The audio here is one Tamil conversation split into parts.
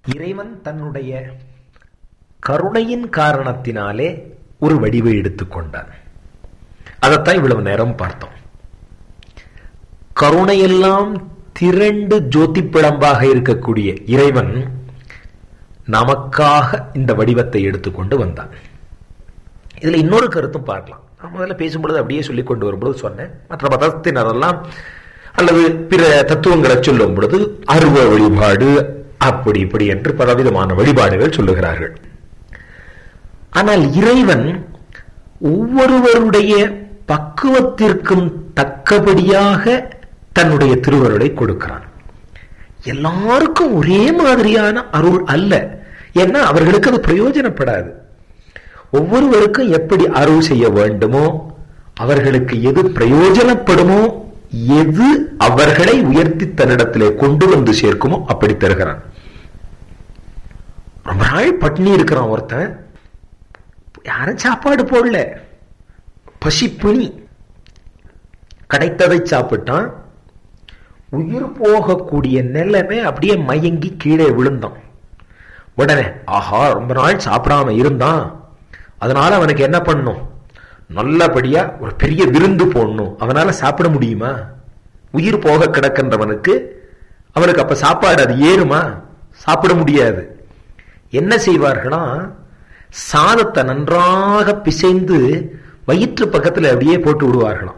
இறைவன் தன்னுடைய கருணையின் காரணத்தினாலே ஒரு வடிவை எடுத்துக்கொண்டான் அதைத்தான் இவ்வளவு நேரம் பார்த்தோம் கருணையெல்லாம் திரண்டு ஜோதி பிழம்பாக இருக்கக்கூடிய இறைவன் நமக்காக இந்த வடிவத்தை எடுத்துக்கொண்டு வந்தான் இதுல இன்னொரு கருத்தும் பார்க்கலாம் நான் முதல்ல பேசும்பொழுது அப்படியே சொல்லி கொண்டு வரும்பொழுது சொன்னேன் மற்ற மதத்தினரெல்லாம் அல்லது பிற தத்துவங்களை சொல்லும் பொழுது அருவ வழிபாடு அப்படி இப்படி என்று பலவிதமான வழிபாடுகள் சொல்லுகிறார்கள் ஆனால் இறைவன் ஒவ்வொருவருடைய பக்குவத்திற்கும் தக்கபடியாக தன்னுடைய திருவருளை கொடுக்கிறான் எல்லாருக்கும் ஒரே மாதிரியான அருள் அல்ல ஏன்னா அவர்களுக்கு அது பிரயோஜனப்படாது ஒவ்வொருவருக்கும் எப்படி அருள் செய்ய வேண்டுமோ அவர்களுக்கு எது பிரயோஜனப்படுமோ எது அவர்களை உயர்த்தி தன்னிடத்திலே கொண்டு வந்து சேர்க்குமோ அப்படி தருகிறான் ரொம்ப நாள் பட்னி இருக்கிறான் ஒருத்தன் யாரும் சாப்பாடு போடல பசி பிணி கிடைத்ததை சாப்பிட்டான் உயிர் போகக்கூடிய நிலைமை அப்படியே மயங்கி கீழே விழுந்தான் உடனே ஆஹா ரொம்ப நாள் சாப்பிடாம இருந்தான் அதனால அவனுக்கு என்ன பண்ணும் நல்லபடியா ஒரு பெரிய விருந்து போடணும் அவனால சாப்பிட முடியுமா உயிர் போக கிடக்கின்றவனுக்கு அவனுக்கு அப்ப சாப்பாடு அது ஏறுமா சாப்பிட முடியாது என்ன செய்வார்களா சாதத்தை நன்றாக பிசைந்து வயிற்று பக்கத்தில் அப்படியே போட்டு விடுவார்களாம்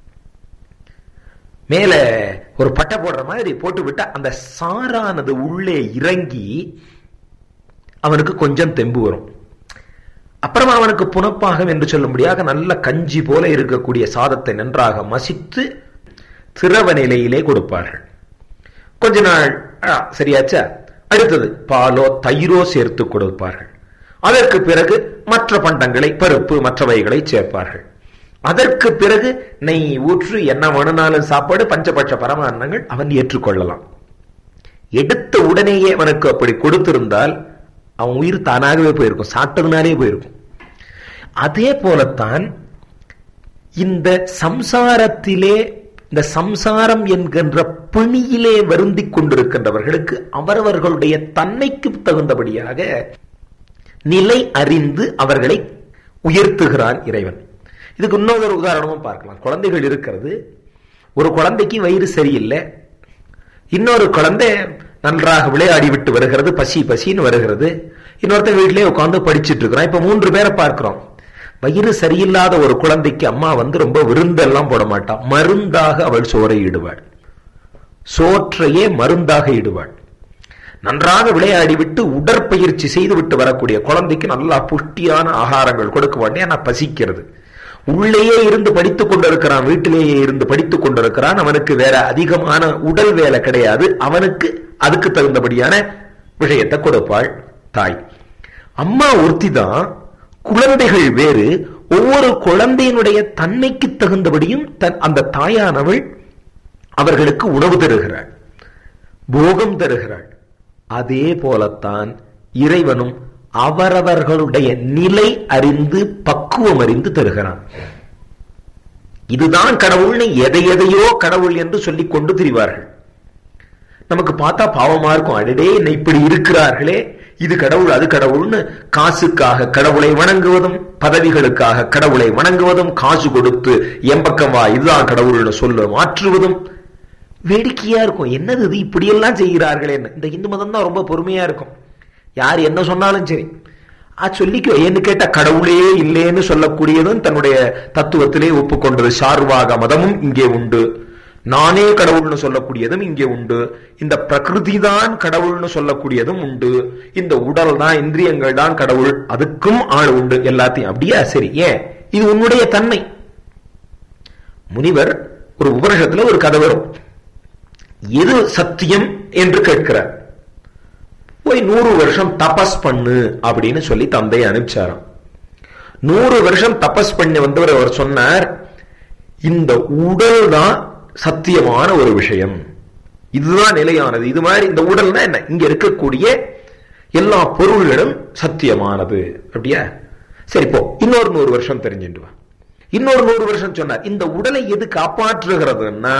மேல ஒரு பட்டை போடுற மாதிரி போட்டு விட்டா அந்த சாரானது உள்ளே இறங்கி அவனுக்கு கொஞ்சம் தெம்பு வரும் அப்புறமா அவனுக்கு புனப்பாகம் என்று சொல்லும்படியாக நல்ல கஞ்சி போல இருக்கக்கூடிய சாதத்தை நன்றாக மசித்து திரவ நிலையிலே கொடுப்பார்கள் கொஞ்ச நாள் சரியாச்சா அடுத்தது பாலோ தயிரோ சேர்த்து கொடுப்பார்கள் அதற்கு பிறகு மற்ற பண்டங்களை பருப்பு மற்றவைகளை சேர்ப்பார்கள் அதற்கு பிறகு நெய் ஊற்று என்ன வேணுனாலும் சாப்பாடு பஞ்சபட்ச பரமான்னங்கள் அவன் ஏற்றுக்கொள்ளலாம் எடுத்த உடனேயே அவனுக்கு அப்படி கொடுத்திருந்தால் அவன் உயிர் தானாகவே போயிருக்கும் சாப்பிட்டதுனாலே போயிருக்கும் அதே போலத்தான் இந்த சம்சாரத்திலே இந்த சம்சாரம் என்கின்ற பிணியிலே வருந்தி கொண்டிருக்கின்றவர்களுக்கு அவரவர்களுடைய தன்மைக்கு தகுந்தபடியாக நிலை அறிந்து அவர்களை உயர்த்துகிறான் இறைவன் இதுக்கு இன்னொரு உதாரணமும் பார்க்கலாம் குழந்தைகள் இருக்கிறது ஒரு குழந்தைக்கு வயிறு சரியில்லை இன்னொரு குழந்தை நன்றாக விளையாடி விட்டு வருகிறது பசி பசின்னு வருகிறது இன்னொருத்தர் வீட்டிலே உட்காந்து படிச்சுட்டு இருக்கிறான் இப்ப மூன்று பேரை பார்க்கிறோம் வயிறு சரியில்லாத ஒரு குழந்தைக்கு அம்மா வந்து ரொம்ப விருந்தெல்லாம் போட மாட்டான் மருந்தாக அவள் சோறை இடுவாள் சோற்றையே மருந்தாக இடுவாள் நன்றாக விளையாடி விட்டு உடற்பயிற்சி செய்து விட்டு வரக்கூடிய குழந்தைக்கு நல்லா புஷ்டியான ஆகாரங்கள் கொடுக்க வேண்டிய ஆனா பசிக்கிறது உள்ளேயே இருந்து படித்துக் கொண்டிருக்கிறான் வீட்டிலேயே இருந்து படித்துக் கொண்டிருக்கிறான் அவனுக்கு வேற அதிகமான உடல் வேலை கிடையாது அவனுக்கு அதுக்கு தகுந்தபடியான விஷயத்தை கொடுப்பாள் தாய் அம்மா ஒருத்தி தான் குழந்தைகள் வேறு ஒவ்வொரு குழந்தையினுடைய தன்மைக்கு தகுந்தபடியும் தன் அந்த தாயானவள் அவர்களுக்கு உணவு தருகிறாள் போகம் தருகிறாள் அதே போலத்தான் இறைவனும் அவரவர்களுடைய நிலை அறிந்து பக்குவம் அறிந்து தருகிறான் இதுதான் கடவுள்னு எதை எதையோ கடவுள் என்று சொல்லிக் கொண்டு திரிவார்கள் நமக்கு பார்த்தா பாவமா இருக்கும் அடடே என்ன இப்படி இருக்கிறார்களே இது கடவுள் அது கடவுள்னு காசுக்காக கடவுளை வணங்குவதும் பதவிகளுக்காக கடவுளை வணங்குவதும் காசு கொடுத்து எம்பக்கம் வா இதுதான் கடவுள்னு சொல்ல மாற்றுவதும் வேடிக்கையா இருக்கும் என்னது இது இப்படியெல்லாம் செய்கிறார்களேன்னு இந்த இந்து மதம் தான் ரொம்ப பொறுமையா இருக்கும் யார் என்ன சொன்னாலும் சரி அது சொல்லிக்கோ ஏன்னு கேட்ட கடவுளே இல்லேன்னு சொல்லக்கூடியதும் தன்னுடைய தத்துவத்திலே ஒப்புக்கொண்டது சார்வாக மதமும் இங்கே உண்டு நானே கடவுள்னு சொல்லக்கூடியதும் இங்கே உண்டு இந்த பிரகிருதி தான் கடவுள்னு சொல்லக்கூடியதும் உண்டு இந்த உடல் தான் இந்திரியங்கள் தான் கடவுள் அதுக்கும் ஆள் உண்டு எல்லாத்தையும் அப்படியா சரி ஏன் இது உன்னுடைய தன்மை முனிவர் ஒரு உபனிஷத்துல ஒரு கதை வரும் எது சத்தியம் என்று கேட்கிறார் போய் நூறு வருஷம் தபஸ் பண்ணு அப்படின்னு சொல்லி தந்தை அனுப்பிச்சாராம் நூறு வருஷம் தபஸ் பண்ணி வந்தவர் அவர் சொன்னார் இந்த உடல் தான் சத்தியமான ஒரு விஷயம் இதுதான் நிலையானது இது மாதிரி இந்த உடல்னா என்ன இங்க இருக்கக்கூடிய எல்லா பொருள்களும் சத்தியமானது அப்படியா சரி போ இன்னொரு நூறு வருஷம் தெரிஞ்சுட்டு வா இன்னொரு நூறு வருஷம் சொன்னார் இந்த உடலை எது காப்பாற்றுகிறதுன்னா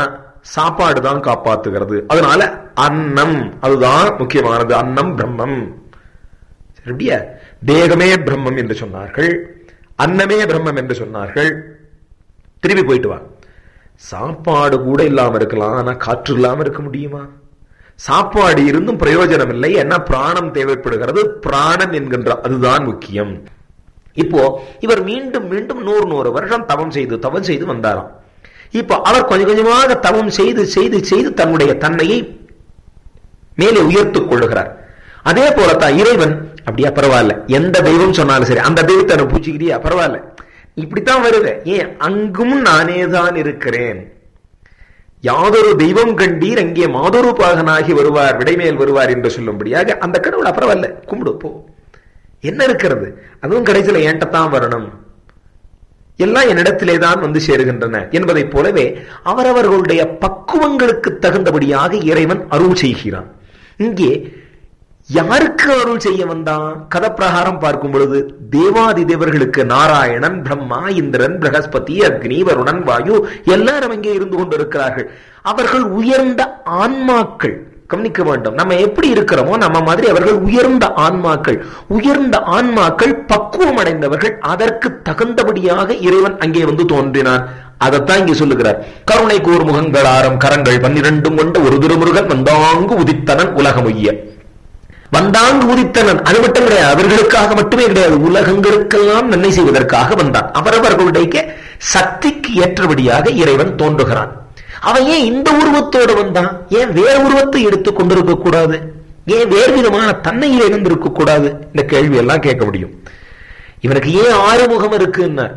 சாப்பாடு தான் காப்பாத்துகிறது அதனால அன்னம் அதுதான் முக்கியமானது அன்னம் பிரம்மம் சரியா தேகமே பிரம்மம் என்று சொன்னார்கள் அன்னமே பிரம்மம் என்று சொன்னார்கள் திரும்பி போயிட்டு வா சாப்பாடு கூட இல்லாம இருக்கலாம் ஆனா காற்று இல்லாம இருக்க முடியுமா சாப்பாடு இருந்தும் பிரயோஜனம் இல்லை என்ன பிராணம் தேவைப்படுகிறது பிராணன் என்கின்ற அதுதான் முக்கியம் இப்போ இவர் மீண்டும் மீண்டும் நூறு நூறு வருஷம் தவம் செய்து தவம் செய்து வந்தாராம் இப்போ அவர் கொஞ்சம் கொஞ்சமாக தவம் செய்து செய்து செய்து தன்னுடைய தன்மையை மேலே உயர்த்துக் கொள்ளுகிறார் அதே போலத்தான் இறைவன் அப்படியா பரவாயில்ல எந்த தெய்வம் சொன்னாலும் சரி அந்த தெய்வத்தை பூச்சிக்கிறியா பரவாயில்ல இப்படித்தான் வருது ஏன் அங்கும் நானே தான் இருக்கிறேன் யாதொரு தெய்வம் கண்டீர் அங்கே மாதொரு பாகனாகி வருவார் விடைமேல் வருவார் என்று சொல்லும்படியாக அந்த கடவுள் பரவாயில்ல கும்பிடு போ என்ன இருக்கிறது அதுவும் கடைசியில ஏன்ட்டத்தான் வரணும் எல்லாம் என்னிடத்திலே தான் வந்து சேருகின்றன என்பதைப் போலவே அவரவர்களுடைய பக்குவங்களுக்கு தகுந்தபடியாக இறைவன் அருள் செய்கிறான் இங்கே யாருக்கு அருள் செய்ய வந்தான் கதப்பிரகாரம் பார்க்கும் பொழுது தேவாதி தேவர்களுக்கு நாராயணன் பிரம்மா இந்திரன் பிரகஸ்பதி அக்னி வருணன் வாயு எல்லாரும் அங்கே இருந்து கொண்டிருக்கிறார்கள் அவர்கள் உயர்ந்த ஆன்மாக்கள் கவனிக்க வேண்டும் நம்ம எப்படி இருக்கிறோமோ நம்ம மாதிரி அவர்கள் உயர்ந்த ஆன்மாக்கள் உயர்ந்த ஆன்மாக்கள் பக்குவம் அடைந்தவர்கள் அதற்கு தகுந்தபடியாக இறைவன் அங்கே வந்து தோன்றினான் அதைத்தான் இங்கே சொல்லுகிறார் கருணை கூர் முகங்கள் ஆரம் கரங்கள் பன்னிரண்டும் கொண்ட ஒரு திருமுருகன் வந்தாங்கு உதித்தனன் உலகமொய்ய வந்தாங்கு உதித்தனன் அது மட்டும் கிடையாது அவர்களுக்காக மட்டுமே கிடையாது உலகங்களுக்கெல்லாம் நன்மை செய்வதற்காக வந்தான் அவரவர்களுடைய சக்திக்கு ஏற்றபடியாக இறைவன் தோன்றுகிறான் அவன் ஏன் இந்த உருவத்தோடு வந்தான் ஏன் வேற உருவத்தை எடுத்துக் கொண்டிருக்க கூடாது ஏன் வேறு விதமான தன்மையில் இருந்திருக்க கூடாது இந்த கேள்வி எல்லாம் கேட்க முடியும் இவனுக்கு ஏன் ஆறு முகம் இருக்குன்னா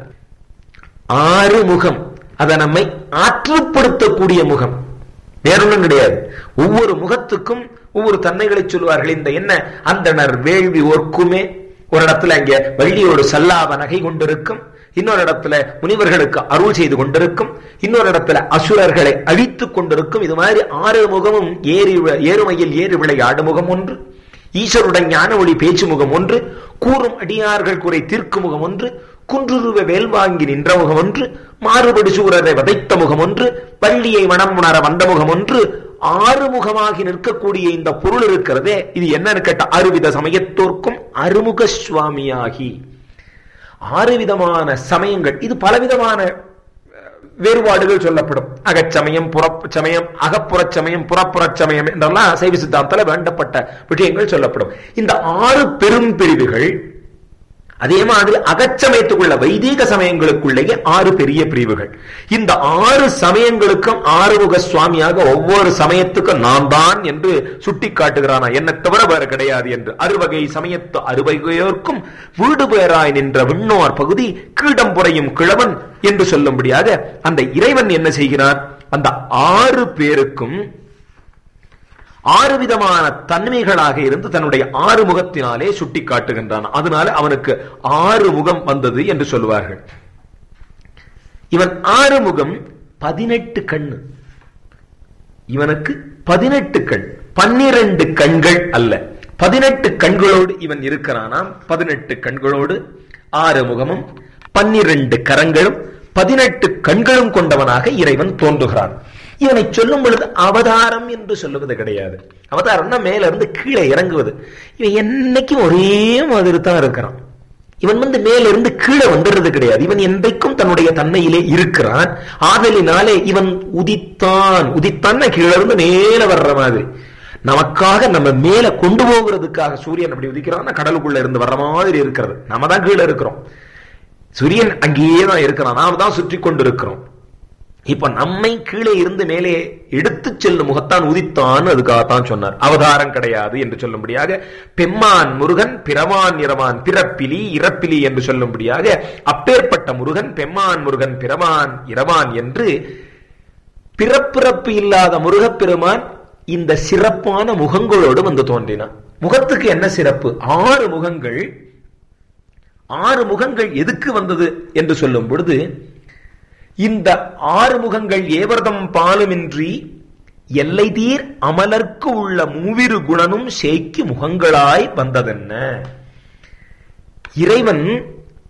ஆறு முகம் அதை நம்மை ஆற்றுப்படுத்தக்கூடிய முகம் வேறொன்றும் கிடையாது ஒவ்வொரு முகத்துக்கும் ஒவ்வொரு தன்மைகளை சொல்வார்கள் இந்த என்ன அந்தனர் வேள்வி ஒர்க்குமே ஒரு இடத்துல அங்க வள்ளியோடு சல்லாப நகை கொண்டிருக்கும் இன்னொரு இடத்துல முனிவர்களுக்கு அருள் செய்து கொண்டிருக்கும் இன்னொரு இடத்துல அசுரர்களை அழித்துக் கொண்டிருக்கும் இது மாதிரி ஆறு முகமும் ஏறி ஏறுமையில் ஏறு விளையாடு முகம் ஒன்று ஈஸ்வருடன் ஞான ஒளி பேச்சு முகம் ஒன்று கூறும் அடியார்கள் குறை தீர்க்கும் முகம் ஒன்று குன்றுருவ வேல் வாங்கி நின்ற முகம் ஒன்று மாறுபடி சூரரை வதைத்த முகம் ஒன்று பள்ளியை மனம் உணர வந்த முகம் ஒன்று ஆறு முகமாகி நிற்கக்கூடிய இந்த பொருள் இருக்கிறதே இது என்னன்னு கேட்ட அறுவித சமயத்தோர்க்கும் அருமுக சுவாமியாகி ஆறு விதமான சமயங்கள் இது பலவிதமான வேறுபாடுகள் சொல்லப்படும் அகச்சமயம் புறச்சமயம் அகப்புறச் சமயம் புறப்புறச் சமயம் என்றெல்லாம் சைவ சித்தாந்தத்தில் வேண்டப்பட்ட விஷயங்கள் சொல்லப்படும் இந்த ஆறு பெரும் பிரிவுகள் அதே மாதிரி அகச்சமயத்துக்குள்ள வைதீக சமயங்களுக்குள்ளேயே ஆறு பெரிய பிரிவுகள் இந்த ஆறு சமயங்களுக்கும் ஆறுமுக சுவாமியாக ஒவ்வொரு சமயத்துக்கும் நான் தான் என்று சுட்டி காட்டுகிறானா என்ன தவிர வேற கிடையாது என்று அறுவகை சமயத்து அறுவகையோர்க்கும் வீடு பேராய் நின்ற விண்ணோர் பகுதி கீடம் புறையும் கிழவன் என்று சொல்லும்படியாக அந்த இறைவன் என்ன செய்கிறார் அந்த ஆறு பேருக்கும் ஆறு விதமான தன்மைகளாக இருந்து தன்னுடைய ஆறு முகத்தினாலே சுட்டி காட்டுகின்றான் அதனால அவனுக்கு ஆறு முகம் வந்தது என்று சொல்லுவார்கள் இவன் ஆறு முகம் பதினெட்டு கண்ணு இவனுக்கு பதினெட்டு கண் பன்னிரண்டு கண்கள் அல்ல பதினெட்டு கண்களோடு இவன் இருக்கிறானாம் பதினெட்டு கண்களோடு ஆறு முகமும் பன்னிரண்டு கரங்களும் பதினெட்டு கண்களும் கொண்டவனாக இறைவன் தோன்றுகிறான் இவனை சொல்லும் பொழுது அவதாரம் என்று சொல்லுவது கிடையாது அவதாரம்னா மேல இருந்து கீழே இறங்குவது இவன் என்னைக்கும் ஒரே மாதிரி தான் இருக்கிறான் இவன் வந்து மேல இருந்து கீழே வந்துடுறது கிடையாது இவன் என்றைக்கும் தன்னுடைய தன்மையிலே இருக்கிறான் ஆதலினாலே இவன் உதித்தான் உதித்தான் கீழே இருந்து மேல வர்ற மாதிரி நமக்காக நம்ம மேல கொண்டு போகிறதுக்காக சூரியன் அப்படி உதிக்கிறான்னா கடலுக்குள்ள இருந்து வர்ற மாதிரி இருக்கிறது நம்ம தான் கீழே இருக்கிறோம் சூரியன் அங்கேயே தான் இருக்கிறான் நாம தான் சுற்றி கொண்டு இருக்கிறோம் இப்ப நம்மை கீழே இருந்து மேலே எடுத்து செல்லும் முகத்தான் உதித்தான் அதுக்காகத்தான் சொன்னார் அவதாரம் கிடையாது என்று சொல்லும்படியாக பெம்மான் முருகன் பிறவான் இரவான் பிறப்பிலி இறப்பிலி என்று சொல்லும்படியாக அப்பேற்பட்ட முருகன் பெம்மான் முருகன் பிறவான் இரவான் என்று பிறப்பிறப்பு இல்லாத முருகப்பெருமான் இந்த சிறப்பான முகங்களோடு வந்து தோன்றினான் முகத்துக்கு என்ன சிறப்பு ஆறு முகங்கள் ஆறு முகங்கள் எதுக்கு வந்தது என்று சொல்லும் பொழுது இந்த ஆறு முகங்கள் ஏவர்தம் பாலுமின்றி எல்லை தீர் அமலர்க்கு உள்ள மூவிரு குணனும் சேய்க்கு முகங்களாய் வந்ததென்ன இறைவன்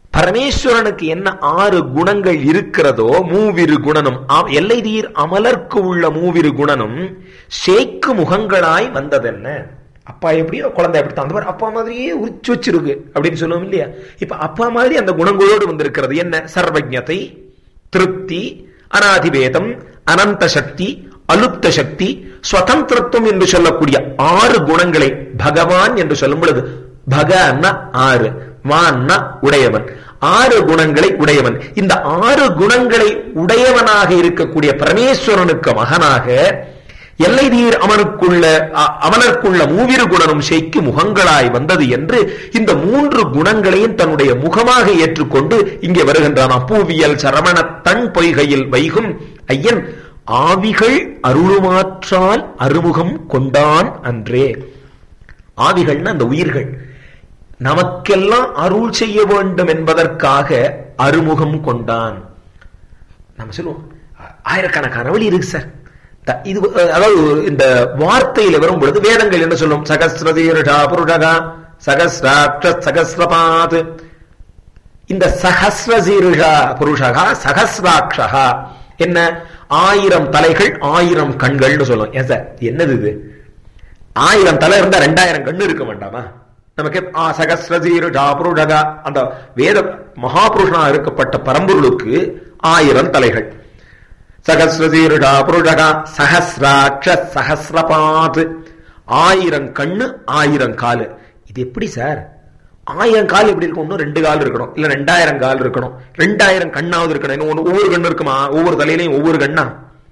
பரமேஸ்வரனுக்கு என்ன ஆறு குணங்கள் இருக்கிறதோ மூவிரு குணனும் ஆ- எல்லை தீர் அமலர்க்கு உள்ள மூவிரு குணனும் சேக்கு முகங்களாய் வந்ததென்ன அப்பா எப்படியோ குழந்தை எப்படி தான் அந்த மாதிரி அப்பா மாதிரியே உரிச்சு வச்சிருக்கு அப்படின்னு சொல்லுவோம் இல்லையா இப்ப அப்பா மாதிரி அந்த குணங்களோடு வந்திருக்கிறது என்ன சர்வஜதை திருப்தி அனாதிபேதம் அனந்த சக்தி அலுப்த சக்தி சுதந்திரத்துவம் என்று சொல்லக்கூடிய ஆறு குணங்களை பகவான் என்று சொல்லும் பொழுது பகன்னா ஆறு வான்னா உடையவன் ஆறு குணங்களை உடையவன் இந்த ஆறு குணங்களை உடையவனாக இருக்கக்கூடிய பரமேஸ்வரனுக்கு மகனாக எல்லை நீர் அவனுக்குள்ள அ- அவனர்க்குள்ள மூவிரு குணனும் செய்க்கு முகங்களாய் வந்தது என்று இந்த மூன்று குணங்களையும் தன்னுடைய முகமாக ஏற்றுக்கொண்டு இங்கே வருகின்றான் அப்பூவியல் சரவண தன் பொய்கையில் வைகும் ஐயன் ஆவிகள் அருளுமாற்றால் அறுமுகம் கொண்டான் அன்றே ஆவிகள்னா அந்த உயிர்கள் நமக்கெல்லாம் அருள் செய்ய வேண்டும் என்பதற்காக அறுமுகம் கொண்டான் நம்ம சொல்லுவோம் ஆ- ஆயிரக்கணக்கான வழி இருக்கு சார் த- இது அஹ், அதாவது இந்த வார்த்தையில வரும் பொழுது வேதங்கள் என்ன சொல்லும் சகஸ்ரதீருஷா புருஷகா சகஸ்ராட்ச சகஸ்ரபாத் இந்த சகஸ்ரசீருஷா புருஷகா சகஸ்ராட்சகா என்ன ஆயிரம் தலைகள் ஆயிரம் கண்கள்னு சொல்லும் ஏன் சார் என்னது இது ஆயிரம் தலை இருந்தா ரெண்டாயிரம் கண்ணு இருக்க வேண்டாமா நமக்கு ஆ சகஸ்ரசீருஷா புருஷகா அந்த வேத மகாபுருஷனா இருக்கப்பட்ட பரம்பொருளுக்கு ஆயிரம் தலைகள் சகஸ்ரசீருடா புருடகா சஹஸ்ராட்ச சஹஸ்ரபாத் ஆயிரம் கண்ணு ஆயிரம் காலு இது எப்படி சார் ஆயிரம் கால் எப்படி இருக்கும் இன்னும் ரெண்டு கால் இருக்கணும் இல்ல ரெண்டாயிரம் கால் இருக்கணும் ரெண்டாயிரம் கண்ணாவது இருக்கணும் இன்னும் ஒண்ணு ஒவ்வொரு கண்ணு இருக்குமா ஒவ்வொரு தலையிலையும் ஒவ்வொரு கண்ணா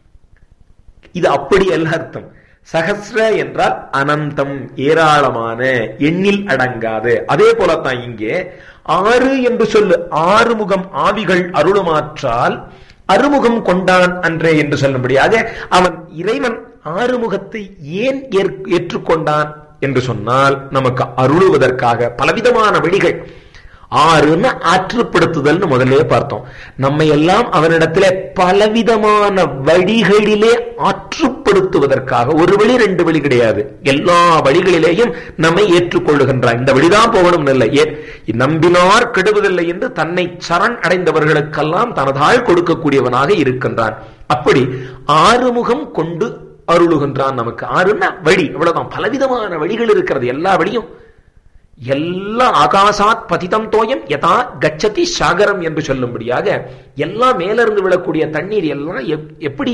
இது அப்படி அல்ல அர்த்தம் சகஸ்ர என்றால் அனந்தம் ஏராளமான எண்ணில் அடங்காது அதே போலத்தான் இங்கே ஆறு என்று சொல்லு ஆறுமுகம் ஆவிகள் அருளுமாற்றால் அறுமுகம் கொண்டான் அன்றே என்று சொல்லும்படியாக அவன் இறைவன் ஆறுமுகத்தை ஏன் ஏற்- ஏற்றுக்கொண்டான் என்று சொன்னால் நமக்கு அருளுவதற்காக பலவிதமான வழிகள் ஆறுன்னு ஆற்றுப்படுத்துதல்னு முதல்ல பார்த்தோம் நம்ம எல்லாம் அவனிடத்திலே பலவிதமான வழிகளிலே ஆற்றுப்படுத்துவதற்காக ஒரு வழி ரெண்டு வழி கிடையாது எல்லா வழிகளிலேயும் நம்மை ஏற்றுக்கொள்ளுகின்றான் இந்த வழிதான் போகணும் இல்லை ஏ- நம்பினார் கெடுவதில்லை என்று தன்னை சரண் அடைந்தவர்களுக்கெல்லாம் தனதால் கொடுக்கக்கூடியவனாக இருக்கின்றான் அப்படி ஆறுமுகம் கொண்டு அருளுகின்றான் நமக்கு ஆறுன்னா வழி இவ்வளவுதான் பலவிதமான வழிகள் இருக்கிறது எல்லா வழியும் எல்லா ஆகாசாத் பதிதம் தோயம் யதா கச்சதி சாகரம் என்று சொல்லும்படியாக எல்லாம் மேலிருந்து விழக்கூடிய தண்ணீர் எல்லாம் எப்- எப்படி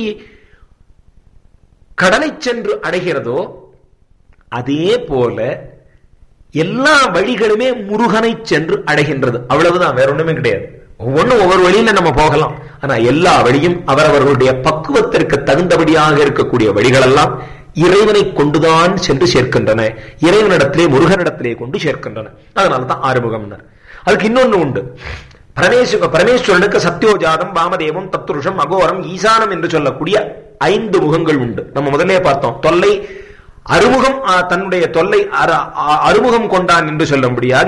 கடலை சென்று அடைகிறதோ அதே போல எல்லா வழிகளுமே முருகனை சென்று அடைகின்றது அவ்வளவுதான் வேற ஒண்ணுமே கிடையாது ஒவ்வொன்றும் ஒவ்வொரு வழியில நம்ம போகலாம் ஆனா எல்லா வழியும் அவரவர்களுடைய பக்குவத்திற்கு தகுந்தபடியாக இருக்கக்கூடிய வழிகளெல்லாம் இறைவனை கொண்டுதான் சென்று சேர்க்கின்றன இறைவனிடத்திலே முருகனிடத்திலே கொண்டு சேர்க்கின்றன அதனாலதான் ஆறுமுகம்னர் அதுக்கு இன்னொன்னு உண்டு பரமேஸ்வர பரமேஸ்வரனுக்கு சத்யோஜாதம் வாமதேவம் தத்துருஷம் அகோரம் ஈசானம் என்று சொல்லக்கூடிய ஐந்து முகங்கள் உண்டு நம்ம முதல்லே பார்த்தோம் தொல்லை அறுமுகம் ஆ, தன்னுடைய தொல்லை அற- ஆ- அறுமுகம் கொண்டான் என்று சொல்லும்படியாக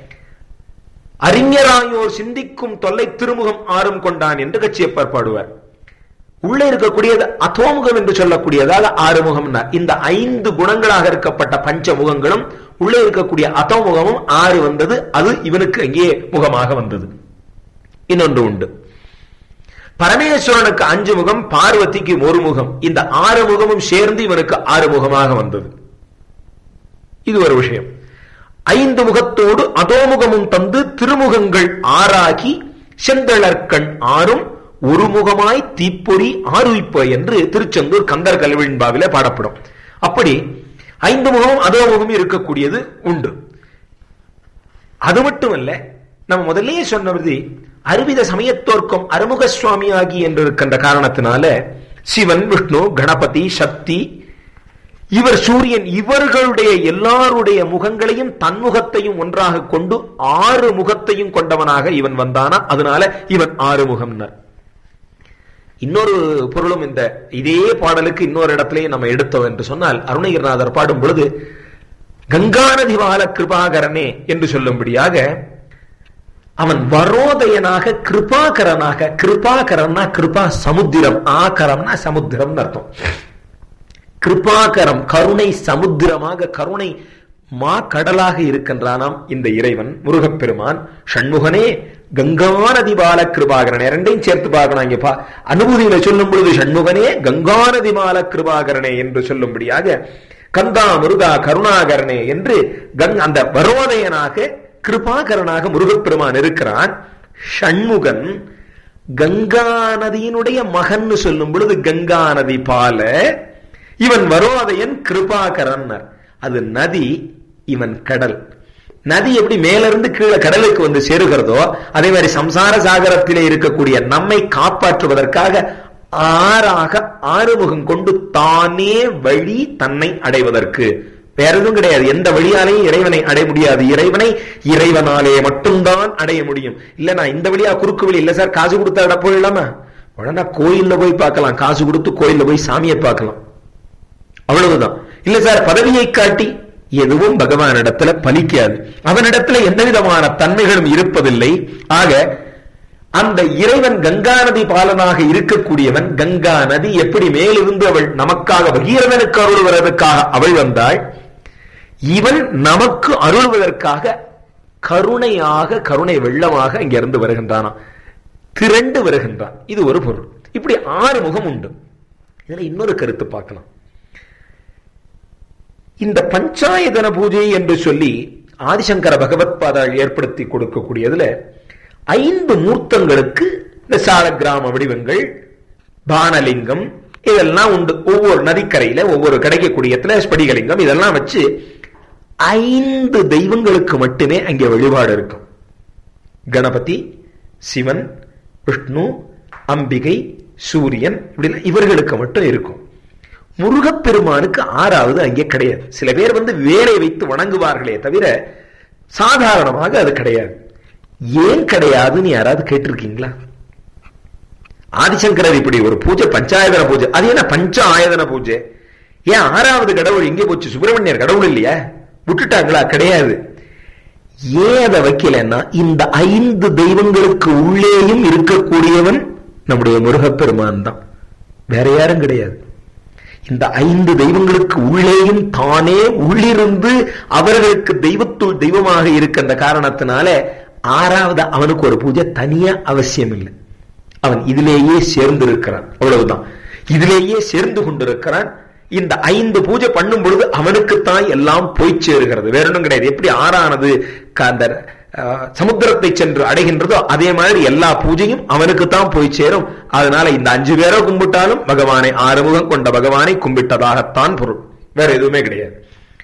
அறிஞராயோர் சிந்திக்கும் தொல்லை திருமுகம் ஆறும் கொண்டான் என்று கட்சியப்பர் பாடுவார் உள்ளே இருக்கக்கூடியது அதோமுகம் என்று சொல்லக்கூடியதாக ஆறுமுகம் இந்த ஐந்து குணங்களாக இருக்கப்பட்ட பஞ்ச முகங்களும் உள்ளே இருக்கக்கூடிய அதோமுகமும் ஆறு வந்தது அது இவனுக்கு அங்கே முகமாக வந்தது இன்னொன்று உண்டு பரமேஸ்வரனுக்கு அஞ்சு முகம் பார்வதிக்கு ஒரு முகம் இந்த ஆறு முகமும் சேர்ந்து இவனுக்கு ஆறு முகமாக வந்தது இது ஒரு விஷயம் ஐந்து முகத்தோடு அதோமுகமும் தந்து திருமுகங்கள் ஆறாகி செந்தளர்கண் ஆறும் ஒரு முகமாய் தீப்பொறி ஆறுவிப்ப என்று திருச்செந்தூர் கந்தர் கல்வெண்பாவிலே பாடப்படும் அப்படி ஐந்து முகமும் அதோ முகமும் இருக்கக்கூடியது உண்டு அது மட்டுமல்ல நம்ம முதல்லயே சொன்னபடி அருவித சமயத்தோர்க்கும் அருமுக சுவாமியாகி என்று இருக்கின்ற காரணத்தினால சிவன் விஷ்ணு கணபதி சக்தி இவர் சூரியன் இவர்களுடைய எல்லாருடைய முகங்களையும் தன்முகத்தையும் ஒன்றாக கொண்டு ஆறு முகத்தையும் கொண்டவனாக இவன் வந்தானா அதனால இவன் ஆறு முகம்னர் இன்னொரு பொருளும் இந்த இதே பாடலுக்கு இன்னொரு இடத்திலேயே நம்ம எடுத்தோம் என்று சொன்னால் அருணகிரிநாதர் பாடும் பொழுது கங்காநதி வால கிருபாகரனே என்று சொல்லும்படியாக அவன் வரோதயனாக கிருபாகரனாக கிருபாகரன்னா கிருபா சமுத்திரம் ஆகரம்னா சமுத்திரம் அர்த்தம் கிருபாகரம் கருணை சமுத்திரமாக கருணை மா கடலாக இருக்கின்றானாம் இந்த இறைவன் முருகப்பெருமான் ஷண்முகனே கங்கா நதி பால கிருபாகரனே ரெண்டையும் சேர்த்து பார்க்கணும் இங்க பா அனுபூதியில சொல்லும் பொழுது ஷண்முகனே கங்கா நதி பால கிருபாகரனே என்று சொல்லும்படியாக கந்தா முருகா கருணாகரனே என்று கங் அந்த வரோதயனாக கிருபாகரனாக முருகப்பெருமான் இருக்கிறான் ஷண்முகன் கங்கா நதியினுடைய மகன் சொல்லும் பொழுது கங்கா நதி பால இவன் வரோதயன் கிருபாகரன் அது நதி இவன் கடல் நதி எப்படி மேல இருந்து கீழே கடலுக்கு வந்து சேருகிறதோ அதே மாதிரி சம்சார சாகரத்திலே இருக்கக்கூடிய நம்மை காப்பாற்றுவதற்காக ஆறாக ஆறுமுகம் கொண்டு தானே வழி தன்னை அடைவதற்கு வேற எதுவும் கிடையாது எந்த வழியாலையும் இறைவனை அடைய முடியாது இறைவனை இறைவனாலே மட்டும்தான் அடைய முடியும் இல்ல நான் இந்த வழியா குறுக்கு வழி இல்ல சார் காசு கொடுத்தா இட போயிடலாமா உடனே கோயில்ல போய் பார்க்கலாம் காசு கொடுத்து கோயில்ல போய் சாமியை பார்க்கலாம் அவ்வளவுதான் இல்ல சார் பதவியை காட்டி எதுவும் பகவானிடத்துல பலிக்காது அவனிடத்துல எந்த விதமான தன்மைகளும் இருப்பதில்லை ஆக அந்த இறைவன் கங்கா நதி பாலனாக இருக்கக்கூடியவன் கங்கா நதி எப்படி மேலிருந்து அவள் நமக்காக பகீரவனுக்கு அருள்வதற்காக அவள் வந்தாள் இவன் நமக்கு அருள்வதற்காக கருணையாக கருணை வெள்ளமாக இங்கிருந்து வருகின்றானா திரண்டு வருகின்றான் இது ஒரு பொருள் இப்படி ஆறு முகம் உண்டு இதுல இன்னொரு கருத்து பார்க்கலாம் இந்த பஞ்சாயதன பூஜை என்று சொல்லி ஆதிசங்கர பகவத் பாதாள் ஏற்படுத்தி கொடுக்கக்கூடியதுல ஐந்து மூர்த்தங்களுக்கு இந்த சால கிராம வடிவங்கள் பானலிங்கம் இதெல்லாம் உண்டு ஒவ்வொரு நதிக்கரையில ஒவ்வொரு கிடைக்கக்கூடியத்துல ஸ்படிகலிங்கம் இதெல்லாம் வச்சு ஐந்து தெய்வங்களுக்கு மட்டுமே அங்கே வழிபாடு இருக்கும் கணபதி சிவன் விஷ்ணு அம்பிகை சூரியன் இப்படி இவர்களுக்கு மட்டும் இருக்கும் முருகப்பெருமானுக்கு ஆறாவது அங்கே கிடையாது சில பேர் வந்து வேலை வைத்து வணங்குவார்களே தவிர சாதாரணமாக அது கிடையாது ஏன் கிடையாதுன்னு யாராவது கேட்டிருக்கீங்களா ஆதிசங்கரர் இப்படி ஒரு பூஜை பஞ்சாயதன பூஜை அது என்ன பஞ்ச ஆயதன பூஜை ஏன் ஆறாவது கடவுள் எங்கே போச்சு சுப்பிரமணியர் கடவுள் இல்லையா விட்டுட்டாங்களா கிடையாது ஏன் அதை வைக்கலன்னா இந்த ஐந்து தெய்வங்களுக்கு உள்ளேயும் இருக்கக்கூடியவன் நம்முடைய முருகப்பெருமான் தான் வேற யாரும் கிடையாது இந்த ஐந்து தெய்வங்களுக்கு உள்ளேயும் தானே உள்ளிருந்து அவர்களுக்கு தெய்வத்துள் தெய்வமாக இருக்கின்ற காரணத்தினால ஆறாவது அவனுக்கு ஒரு பூஜை தனியா அவசியம் இல்லை அவன் இதிலேயே சேர்ந்து இருக்கிறான் அவ்வளவுதான் இதிலேயே சேர்ந்து கொண்டிருக்கிறான் இந்த ஐந்து பூஜை பண்ணும் பொழுது அவனுக்குத்தான் எல்லாம் போய் சேருகிறது வேற ஒன்றும் கிடையாது எப்படி ஆறானது அந்த சமுத்திரத்தை சென்று அடைகின்றதோ அதே மாதிரி எல்லா பூஜையும் அவனுக்குத்தான் போய் சேரும் அதனால இந்த அஞ்சு பேரை கும்பிட்டாலும் பகவானை ஆறுமுகம் கொண்ட பகவானை கும்பிட்டதாகத்தான் பொருள் வேற எதுவுமே கிடையாது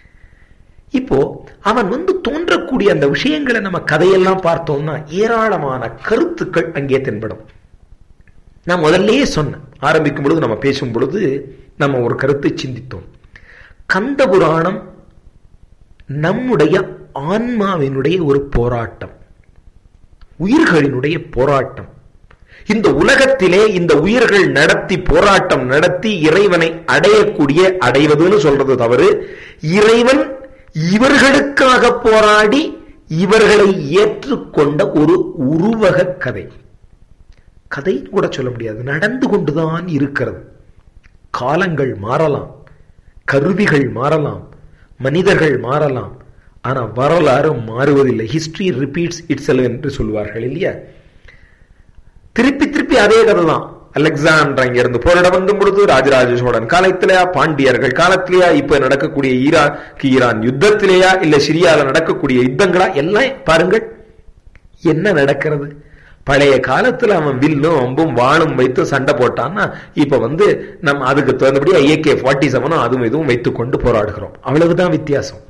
இப்போ அவன் வந்து தோன்றக்கூடிய அந்த விஷயங்களை நம்ம கதையெல்லாம் பார்த்தோம்னா ஏராளமான கருத்துக்கள் அங்கே தென்படும் நான் முதல்லயே சொன்னேன் ஆரம்பிக்கும் பொழுது நம்ம பேசும் பொழுது நம்ம ஒரு கருத்தை சிந்தித்தோம் கந்த புராணம் நம்முடைய ஆன்மாவினுடைய ஒரு போராட்டம் உயிர்களினுடைய போராட்டம் இந்த உலகத்திலே இந்த உயிர்கள் நடத்தி போராட்டம் நடத்தி இறைவனை அடையக்கூடிய அடைவதுன்னு சொல்றது தவறு இறைவன் இவர்களுக்காக போராடி இவர்களை ஏற்றுக்கொண்ட ஒரு உருவக கதை கதை கூட சொல்ல முடியாது நடந்து கொண்டுதான் இருக்கிறது காலங்கள் மாறலாம் கருவிகள் மாறலாம் மனிதர்கள் மாறலாம் ஆனா வரலாறு மாறுவதில்லை ஹிஸ்டரி ரிப்பீட்ஸ் இட்ஸ் என்று சொல்வார்கள் இல்லையா திருப்பி திருப்பி அதே கதை தான் அலெக்சாண்டர் இங்க இருந்து போரிட வந்தும் பொழுது ராஜராஜ சோழன் காலத்திலேயா பாண்டியர்கள் காலத்திலேயா இப்ப நடக்கக்கூடிய ஈராக் ஈரான் யுத்தத்திலேயா இல்ல சிரியால நடக்கக்கூடிய யுத்தங்களா எல்லாம் பாருங்கள் என்ன நடக்கிறது பழைய காலத்துல அவன் வில்லும் அம்பும் வாளும் வைத்து சண்டை போட்டான்னா இப்ப வந்து நம்ம அதுக்கு தகுந்தபடி ஐஏகே ஃபார்ட்டி செவனும் அதுவும் இதுவும் வைத்துக் கொண்டு போராடுகிறோம் அவ்வளவுதான் வித்தியாசம்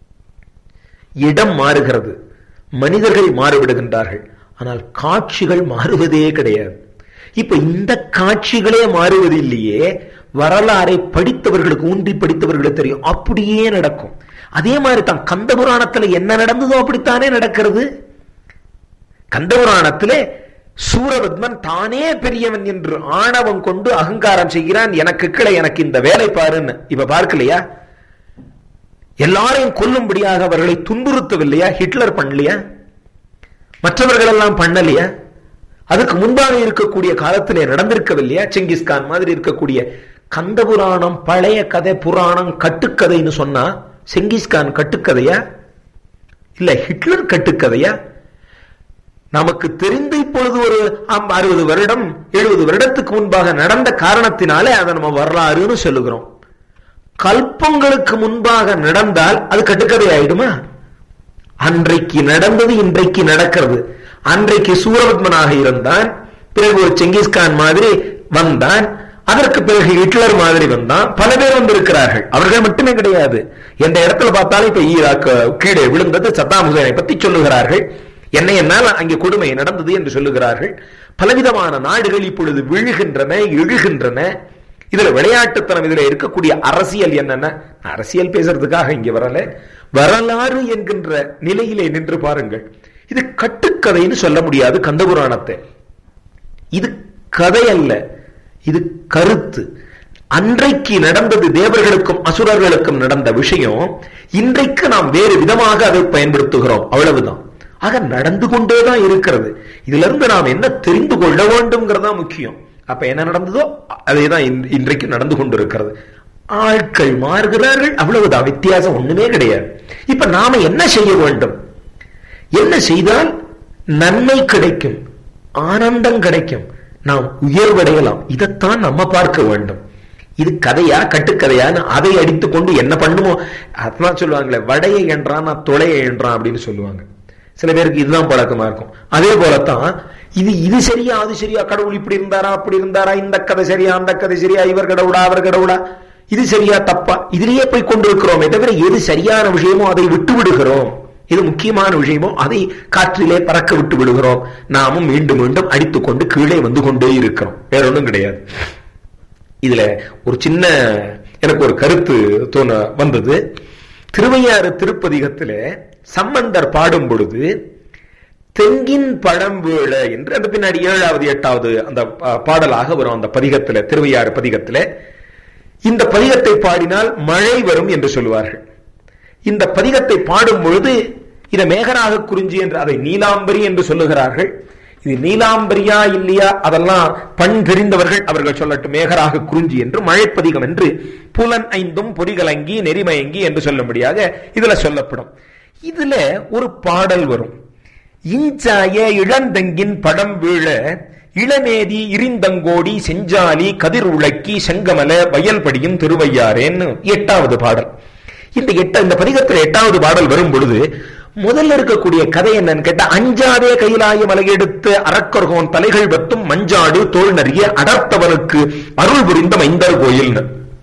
இடம் மாறுகிறது மனிதர்கள் மாறுவிடுகின்றார்கள் ஆனால் காட்சிகள் மாறுவதே கிடையாது இப்ப இந்த காட்சிகளே மாறுவது இல்லையே வரலாறை படித்தவர்களுக்கு ஊன்றி படித்தவர்களுக்கு தெரியும் அப்படியே நடக்கும் அதே மாதிரி தான் கந்த புராணத்துல என்ன நடந்ததோ அப்படித்தானே நடக்கிறது கந்தபுராணத்திலே சூரபத்மன் தானே பெரியவன் என்று ஆணவம் கொண்டு அகங்காரம் செய்கிறான் எனக்கு கிளை எனக்கு இந்த வேலை பாருன்னு இப்ப பார்க்கலையா எல்லாரையும் கொல்லும்படியாக அவர்களை துன்புறுத்தவில்லையா ஹிட்லர் பண்ணலையா மற்றவர்கள் எல்லாம் பண்ணலையா அதுக்கு முன்பாக இருக்கக்கூடிய காலத்திலே நடந்திருக்கவில்லையா செங்கிஸ்கான் மாதிரி இருக்கக்கூடிய கந்த புராணம் பழைய கதை புராணம் கட்டுக்கதைன்னு சொன்னா செங்கிஸ்கான் கட்டுக்கதையா இல்ல ஹிட்லர் கட்டுக்கதையா நமக்கு தெரிந்து இப்பொழுது ஒரு அறுபது வருடம் எழுபது வருடத்துக்கு முன்பாக நடந்த காரணத்தினாலே அதை நம்ம வரலாறுன்னு சொல்லுகிறோம் கல்பங்களுக்கு முன்பாக நடந்தால் அது கட்டுக்கதை ஆயிடுமா அன்றைக்கு நடந்தது இன்றைக்கு நடக்கிறது அன்றைக்கு சூரபத்மனாக இருந்தான் பிறகு ஒரு செங்கிஸ்கான் மாதிரி வந்தான் அதற்கு பிறகு ஹிட்லர் மாதிரி வந்தான் பல பேர் வந்திருக்கிறார்கள் அவர்கள் மட்டுமே கிடையாது எந்த இடத்துல பார்த்தாலும் இப்ப ஈராக் கீழே விழுந்தது சத்தாம் ஹுசேனை பத்தி சொல்லுகிறார்கள் என்ன என்னால் அங்கே கொடுமை நடந்தது என்று சொல்லுகிறார்கள் பலவிதமான நாடுகள் இப்பொழுது விழுகின்றன எழுகின்றன இதுல விளையாட்டுத்தனம் இதுல இருக்கக்கூடிய அரசியல் என்னன்னா அரசியல் பேசுறதுக்காக இங்க வரல வரலாறு என்கின்ற நிலையிலே நின்று பாருங்கள் இது கட்டுக்கதைன்னு சொல்ல முடியாது கந்தபுராணத்தை இது கதை அல்ல இது கருத்து அன்றைக்கு நடந்தது தேவர்களுக்கும் அசுரர்களுக்கும் நடந்த விஷயம் இன்றைக்கு நாம் வேறு விதமாக அதை பயன்படுத்துகிறோம் அவ்வளவுதான் ஆக நடந்து கொண்டேதான் இருக்கிறது இதுல இருந்து நாம் என்ன தெரிந்து கொள்ள வேண்டும்ங்கிறதா முக்கியம் அப்ப என்ன நடந்ததோ அதேதான் இன்றைக்கு நடந்து கொண்டிருக்கிறது ஆட்கள் மாறுகிறார்கள் அவ்வளவுதான் வித்தியாசம் ஒண்ணுமே கிடையாது இப்ப நாம என்ன செய்ய வேண்டும் என்ன செய்தால் நன்மை கிடைக்கும் ஆனந்தம் கிடைக்கும் நாம் உயர்வடையலாம் இதைத்தான் நம்ம பார்க்க வேண்டும் இது கதையா கட்டுக்கதையான்னு அதை அடித்துக்கொண்டு என்ன பண்ணுமோ அதான் சொல்லுவாங்களே வடையை என்றான் நான் தொலையை என்றான் அப்படின்னு சொல்லுவாங்க சில பேருக்கு இதுதான் பழக்கமா இருக்கும் அதே போலத்தான் இது இது சரியா அது சரியா கடவுள் இப்படி இருந்தாரா அப்படி இருந்தாரா இந்த கதை சரியா அந்த கதை சரியா இவர் கடவுளா அவர் கடவுளா இது சரியா தப்பா இதுலயே போய் கொண்டிருக்கிறோமே தவிர எது சரியான விஷயமோ அதை விட்டு விடுகிறோம் இது முக்கியமான விஷயமோ அதை காற்றிலே பறக்க விட்டு விடுகிறோம் நாமும் மீண்டும் மீண்டும் அடித்துக்கொண்டு கீழே வந்து கொண்டே இருக்கிறோம் வேற ஒன்றும் கிடையாது இதுல ஒரு சின்ன எனக்கு ஒரு கருத்து தோண வந்தது திருவையாறு திருப்பதிகத்துல சம்பந்தர் பாடும் பொழுது தெங்கின் பழம் வீழ என்று அந்த பின்னாடி ஏழாவது எட்டாவது அந்த பாடலாக வரும் அந்த பதிகத்துல திருவையாறு பதிகத்துல இந்த பதிகத்தை பாடினால் மழை வரும் என்று சொல்லுவார்கள் இந்த பதிகத்தை பாடும் பொழுது இதை மேகராக குறிஞ்சி என்று அதை நீலாம்பரி என்று சொல்லுகிறார்கள் இது நீலாம்பரியா இல்லையா அதெல்லாம் பண் தெரிந்தவர்கள் அவர்கள் சொல்லட்டும் மேகராக குறிஞ்சி என்று மழைப்பதிகம் என்று புலன் ஐந்தும் பொறிகலங்கி நெறிமயங்கி என்று சொல்லும்படியாக இதுல சொல்லப்படும் இதுல ஒரு பாடல் வரும் இஞ்சாய இளந்தங்கின் படம் வீழ இளமேதி இரிந்தங்கோடி செஞ்சாலி கதிர் உழக்கி செங்கமல வயல்படியும் திருவையாரேன்னு எட்டாவது பாடல் இந்த எட்ட இந்த பதிகத்தில் எட்டாவது பாடல் வரும் பொழுது முதல்ல இருக்கக்கூடிய கதை என்னன்னு கேட்டா அஞ்சாதே கைலாய மலையெடுத்து அறக்கொர்கோன் தலைகள் பத்தும் மஞ்சாடு தோல் நறிய அடர்த்தவனுக்கு அருள் புரிந்த மைந்தர் கோயில்னு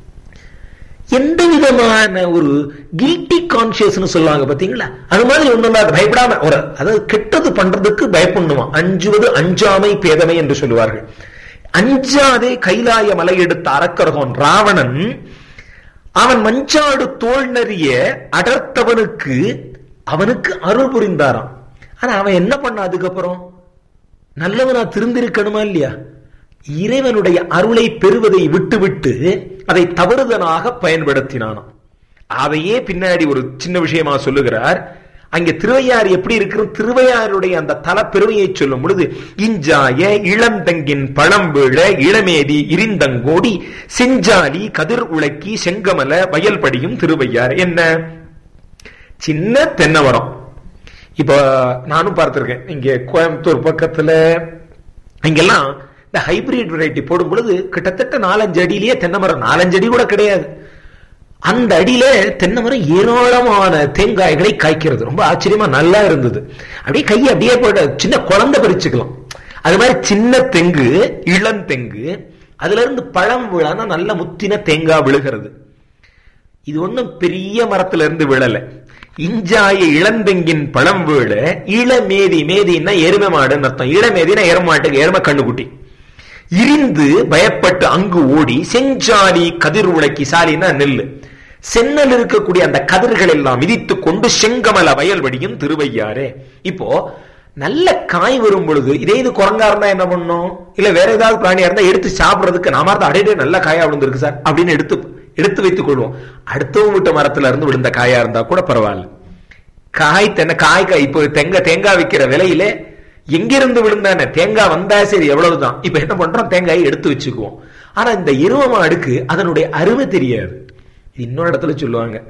எந்த விதமான ஒரு கில்ட்டி கான்சியஸ் சொல்லுவாங்க பாத்தீங்களா அது மாதிரி ஒண்ணும் அதை பயப்படாம ஒரு அதாவது கெட்டது பண்றதுக்கு பயப்படணுமா அஞ்சுவது அஞ்சாமை பேதமை என்று சொல்லுவார்கள் அஞ்சாதே கைலாய மலை எடுத்த அரக்கரகோன் ராவணன் அவன் மஞ்சாடு தோல் நறிய அடர்த்தவனுக்கு அவனுக்கு அருள் புரிந்தாராம் ஆனா அவன் என்ன பண்ண அதுக்கப்புறம் நல்லவனா திருந்திருக்கணுமா இல்லையா இறைவனுடைய அருளை பெறுவதை விட்டுவிட்டு அதை தவறுதலாக பயன்படுத்தினானாம் அதையே பின்னாடி ஒரு சின்ன விஷயமா சொல்லுகிறார் அங்கே திருவையாறு எப்படி இருக்கிற திருவையாருடைய அந்த தல பெருமையை சொல்லும் பொழுது இஞ்சாய இளந்தங்கின் பழம்பீழ இளமேதி இரிந்தங்கோடி செஞ்சாலி கதிர் உழக்கி செங்கமல வயல்படியும் திருவையாறு என்ன சின்ன தென்னவரம் இப்ப நானும் பார்த்திருக்கேன் இங்க கோயம்புத்தூர் பக்கத்துல இங்கெல்லாம் இந்த ஹைபிரிட் வெரைட்டி போடும் பொழுது கிட்டத்தட்ட நாலஞ்சு அடியிலேயே தென்னை மரம் நாலஞ்சு அடி கூட கிடையாது அந்த அடியில தென்னை மரம் ஏராளமான தேங்காய்களை காய்க்கிறது ரொம்ப ஆச்சரியமா நல்லா இருந்தது அப்படியே கையை அப்படியே போட்டு சின்ன குழந்தை பறிச்சுக்கலாம் அது மாதிரி சின்ன தெங்கு இளம் தெங்கு அதுல இருந்து பழம் விழானா நல்ல முத்தின தேங்காய் விழுகிறது இது ஒண்ணும் பெரிய மரத்துல இருந்து விழல இஞ்சாய இளந்தெங்கின் பழம் வீழ இளமேதி மேதின்னா எருமை மாடுன்னு அர்த்தம் இளமேதினா எருமாட்டுக்கு எருமை கண்ணுக்குட்டி இரிந்து பயப்பட்டு அங்கு ஓடி செஞ்சாலி கதிர் உழைக்கி சாலின்னா நெல்லு சென்னல் இருக்கக்கூடிய அந்த கதிர்கள் எல்லாம் மிதித்து கொண்டு செங்கமல வயல்வடியும் திருவையாரே இப்போ நல்ல காய் வரும் பொழுது இதே இது குரங்கா இருந்தா என்ன பண்ணும் இல்ல வேற ஏதாவது பிராணியா இருந்தா எடுத்து சாப்பிடுறதுக்கு நாம இருந்தா அடையே நல்ல காயா விழுந்திருக்கு சார் அப்படின்னு எடுத்து எடுத்து வைத்துக் கொள்வோம் அடுத்தவங்க விட்ட மரத்துல இருந்து விழுந்த காயா இருந்தா கூட பரவாயில்ல காய் தென்னை காய் காய் இப்போ தெங்க தேங்காய் விற்கிற விலையிலே எங்கிருந்து விழுந்தானே தேங்காய் வந்தா சரி எவ்வளவுதான் இப்ப என்ன பண்றோம் தேங்காயை எடுத்து வச்சுக்குவோம் ஆனா இந்த எருவ மாடுக்கு அதனுடைய அருமை தெரியாது இன்னொரு இடத்துல சொல்லுவாங்க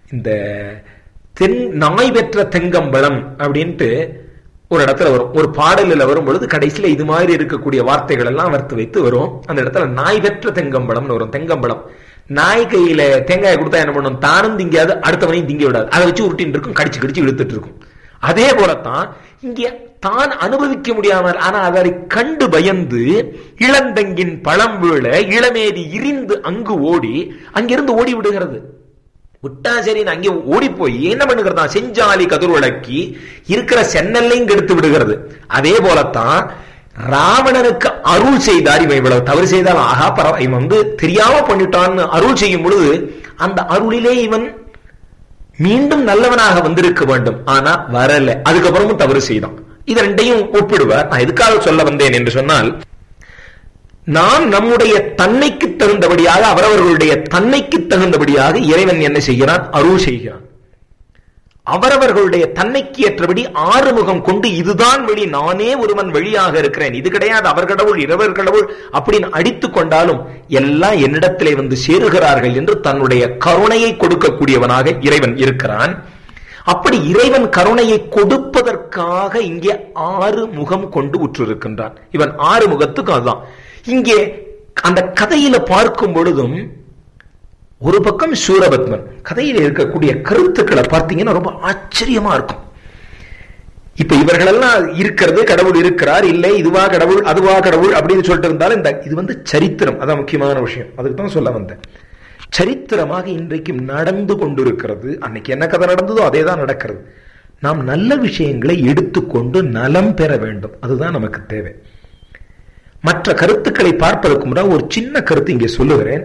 இந்த தென் நாய் பெற்ற தெங்கம்பழம் அப்படின்ட்டு ஒரு இடத்துல வரும் ஒரு பாடலில் வரும் பொழுது கடைசியில இது மாதிரி இருக்கக்கூடிய வார்த்தைகள் எல்லாம் வர்த்து வைத்து வரும் அந்த இடத்துல நாய் பெற்ற தெங்கம்பழம்னு வரும் தெங்கம்பழம் நாய் கையில தேங்காயை கொடுத்தா என்ன பண்ணும் தானும் திங்காது அடுத்தவனையும் திங்க விடாது அதை வச்சு உருட்டின்னு இருக்கும் கடிச்சு கடிச்சு இழுத்துட்டு இருக்கும் அதே போலத்தான் இங்கே தான் அனுபவிக்க முடியாமல் ஆனா அதை கண்டு பயந்து இளந்தங்கின் பழம் வீழ இளமேதி இரிந்து அங்கு ஓடி அங்கிருந்து ஓடி விடுகிறது விட்டா சரி அங்கே ஓடி போய் என்ன பண்ணுகிறதா செஞ்சாலி கதிர்வழக்கி இருக்கிற சென்னல்லையும் கெடுத்து விடுகிறது அதே போலத்தான் ராவணனுக்கு அருள் செய்தார் இவன் இவ்வளவு தவறு செய்தால் ஆகா பரவ இவன் வந்து தெரியாம பண்ணிட்டான்னு அருள் செய்யும் பொழுது அந்த அருளிலே இவன் மீண்டும் நல்லவனாக வந்திருக்க வேண்டும் ஆனா வரல அதுக்கப்புறமும் தவறு செய்தான் இது ரெண்டையும் ஒப்பிடுவார் நான் எதுக்காக சொல்ல வந்தேன் என்று சொன்னால் நாம் நம்முடைய தன்னைக்கு தகுந்தபடியாக அவரவர்களுடைய தன்னைக்கு தகுந்தபடியாக இறைவன் என்ன செய்கிறான் அருள் செய்கிறான் அவரவர்களுடைய தன்னைக்கு ஏற்றபடி ஆறுமுகம் கொண்டு இதுதான் வழி நானே ஒருவன் வழியாக இருக்கிறேன் இது கிடையாது அவர் கடவுள் இரவர் கடவுள் அப்படின்னு அடித்துக் கொண்டாலும் எல்லாம் என்னிடத்திலே வந்து சேருகிறார்கள் என்று தன்னுடைய கருணையை கொடுக்கக்கூடியவனாக இறைவன் இருக்கிறான் அப்படி இறைவன் கருணையை கொடுப்பதற்காக இங்கே ஆறு முகம் கொண்டு உற்றிருக்கின்றான் இவன் ஆறு முகத்துக்கு அதுதான் இங்கே அந்த கதையில பார்க்கும் பொழுதும் ஒரு பக்கம் சூரபத்மன் கதையில் இருக்கக்கூடிய கருத்துக்களை பார்த்தீங்கன்னா ரொம்ப ஆச்சரியமா இருக்கும் இப்ப இவர்களெல்லாம் இருக்கிறது கடவுள் இருக்கிறார் இல்லை இதுவா கடவுள் அதுவா கடவுள் அப்படின்னு சொல்லிட்டு இருந்தாலும் இந்த இது வந்து சரித்திரம் அதான் முக்கியமான விஷயம் அதுக்கு தான் சொல்ல வந்தேன் சரித்திரமாக இன்றைக்கும் நடந்து கொண்டிருக்கிறது அன்னைக்கு என்ன கதை நடந்ததோ அதே தான் நடக்கிறது நாம் நல்ல விஷயங்களை எடுத்துக்கொண்டு நலம் பெற வேண்டும் அதுதான் நமக்கு தேவை மற்ற கருத்துக்களை பார்ப்பதற்கு முன்னாடி ஒரு சின்ன கருத்து இங்கே சொல்லுகிறேன்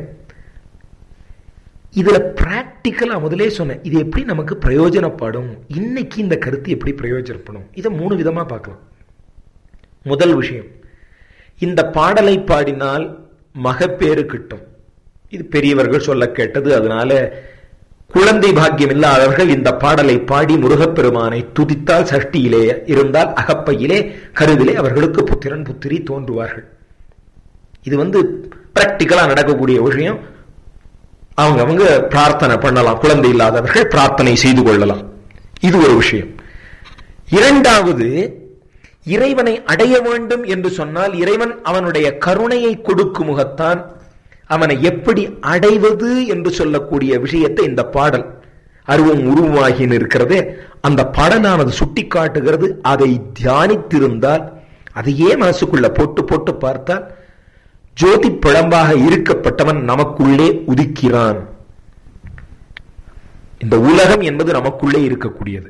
இதுல பிராக்டிக்கலா முதலே சொன்னேன் இது எப்படி நமக்கு பிரயோஜனப்படும் இன்னைக்கு இந்த கருத்து எப்படி பிரயோஜனப்படும் இதை மூணு விதமா பார்க்கலாம் முதல் விஷயம் இந்த பாடலை பாடினால் மகப்பேறு கிட்டும் இது பெரியவர்கள் சொல்ல கேட்டது அதனால குழந்தை பாக்கியம் இல்லாதவர்கள் இந்த பாடலை பாடி முருகப்பெருமானை துதித்தால் சஷ்டியிலே இருந்தால் அகப்பையிலே கருவிலே அவர்களுக்கு புத்திரன் புத்திரி தோன்றுவார்கள் இது வந்து பிராக்டிக்கலா நடக்கக்கூடிய விஷயம் அவங்க அவங்க பிரார்த்தனை பண்ணலாம் குழந்தை இல்லாதவர்கள் பிரார்த்தனை செய்து கொள்ளலாம் இது ஒரு விஷயம் இரண்டாவது இறைவனை அடைய வேண்டும் என்று சொன்னால் இறைவன் அவனுடைய கருணையை கொடுக்கும் முகத்தான் அவனை எப்படி அடைவது என்று சொல்லக்கூடிய விஷயத்தை இந்த பாடல் அருவம் உருவாகி இருக்கிறதே அந்த பாடலானது சுட்டி காட்டுகிறது அதை தியானித்திருந்தால் அதையே மனசுக்குள்ள போட்டு போட்டு பார்த்தால் ஜோதி பிழம்பாக இருக்கப்பட்டவன் நமக்குள்ளே உதிக்கிறான் இந்த உலகம் என்பது நமக்குள்ளே இருக்கக்கூடியது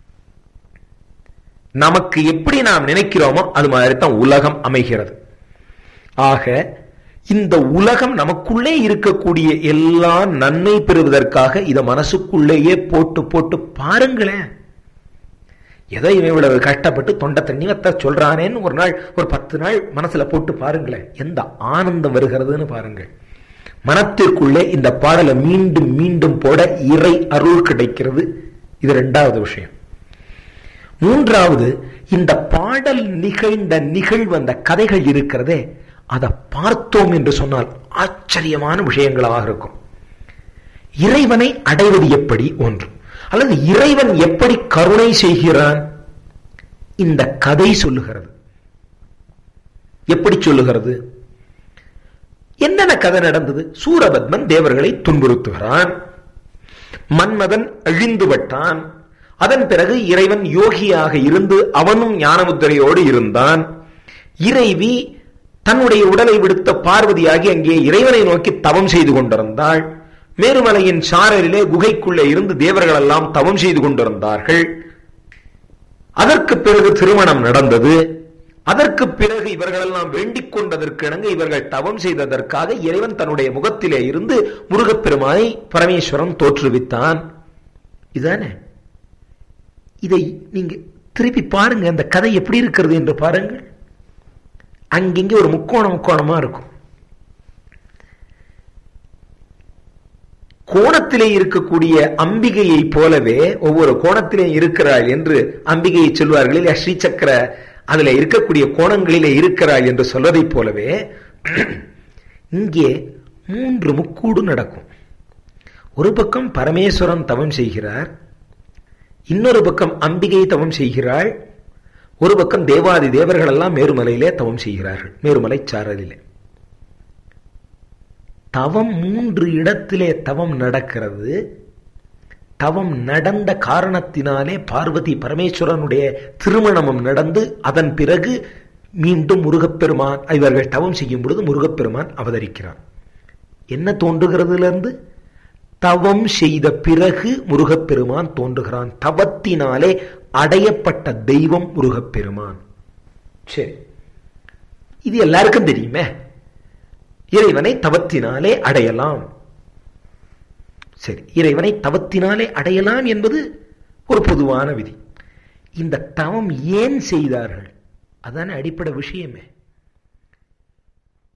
நமக்கு எப்படி நாம் நினைக்கிறோமோ அது மாதிரி தான் உலகம் அமைகிறது ஆக இந்த உலகம் நமக்குள்ளே இருக்கக்கூடிய எல்லா நன்மை பெறுவதற்காக இதை மனசுக்குள்ளேயே போட்டு போட்டு பாருங்களேன் ஏதோ இவன் இவ்வளவு கஷ்டப்பட்டு தொண்டை தண்ணி வத்த சொல்றானேன்னு ஒரு நாள் ஒரு பத்து நாள் மனசுல போட்டு பாருங்களேன் எந்த ஆனந்தம் வருகிறதுன்னு பாருங்கள் மனத்திற்குள்ளே இந்த பாடலை மீண்டும் மீண்டும் போட இறை அருள் கிடைக்கிறது இது ரெண்டாவது விஷயம் மூன்றாவது இந்த பாடல் நிகழ்ந்த நிகழ்வு அந்த கதைகள் இருக்கிறதே அதை பார்த்தோம் என்று சொன்னால் ஆச்சரியமான விஷயங்களாக இருக்கும் இறைவனை அடைவது எப்படி ஒன்று அல்லது இறைவன் எப்படி கருணை செய்கிறான் இந்த கதை சொல்லுகிறது எப்படி சொல்லுகிறது என்னென்ன கதை நடந்தது சூரபத்மன் தேவர்களை துன்புறுத்துகிறான் மன்மதன் அழிந்துபட்டான் அதன் பிறகு இறைவன் யோகியாக இருந்து அவனும் ஞானமுத்திரையோடு இருந்தான் இறைவி தன்னுடைய உடலை விடுத்த பார்வதியாகி அங்கே இறைவனை நோக்கி தவம் செய்து கொண்டிருந்தாள் மேருமலையின் சாரலிலே குகைக்குள்ளே இருந்து தேவர்கள் எல்லாம் தவம் செய்து கொண்டிருந்தார்கள் அதற்கு பிறகு திருமணம் நடந்தது அதற்கு பிறகு இவர்கள் எல்லாம் வேண்டிக் கொண்டதற்கு இணங்க இவர்கள் தவம் செய்ததற்காக இறைவன் தன்னுடைய முகத்திலே இருந்து முருகப்பெருமானை பரமேஸ்வரன் தோற்றுவித்தான் இதுதானே இதை நீங்க திருப்பி பாருங்க அந்த கதை எப்படி இருக்கிறது என்று பாருங்கள் அங்கிங்கே ஒரு முக்கோணம் முக்கோணமா இருக்கும் கோணத்திலே இருக்கக்கூடிய அம்பிகையை போலவே ஒவ்வொரு கோணத்திலே இருக்கிறாள் என்று அம்பிகையை சொல்வார்கள் இல்லையா ஸ்ரீசக்கர அதுல இருக்கக்கூடிய கோணங்களிலே இருக்கிறாள் என்று சொல்வதைப் போலவே இங்கே மூன்று முக்கூடு நடக்கும் ஒரு பக்கம் பரமேஸ்வரன் தவம் செய்கிறார் இன்னொரு பக்கம் அம்பிகை தவம் செய்கிறாள் ஒரு பக்கம் தேவாதி தேவர்கள் எல்லாம் மேருமலையிலே தவம் செய்கிறார்கள் மேருமலை சாரலிலே தவம் மூன்று இடத்திலே தவம் நடக்கிறது தவம் நடந்த காரணத்தினாலே பார்வதி பரமேஸ்வரனுடைய திருமணமும் நடந்து அதன் பிறகு மீண்டும் முருகப்பெருமான் இவர்கள் தவம் செய்யும் பொழுது முருகப்பெருமான் அவதரிக்கிறான் என்ன தோன்றுகிறதுலேருந்து தவம் செய்த பிறகு முருகப்பெருமான் தோன்றுகிறான் தவத்தினாலே அடையப்பட்ட தெய்வம் முருகப்பெருமான் சரி இது எல்லாருக்கும் தெரியுமே இறைவனை தவத்தினாலே அடையலாம் சரி இறைவனை தவத்தினாலே அடையலாம் என்பது ஒரு பொதுவான விதி இந்த தவம் ஏன் செய்தார்கள் அதான அடிப்படை விஷயமே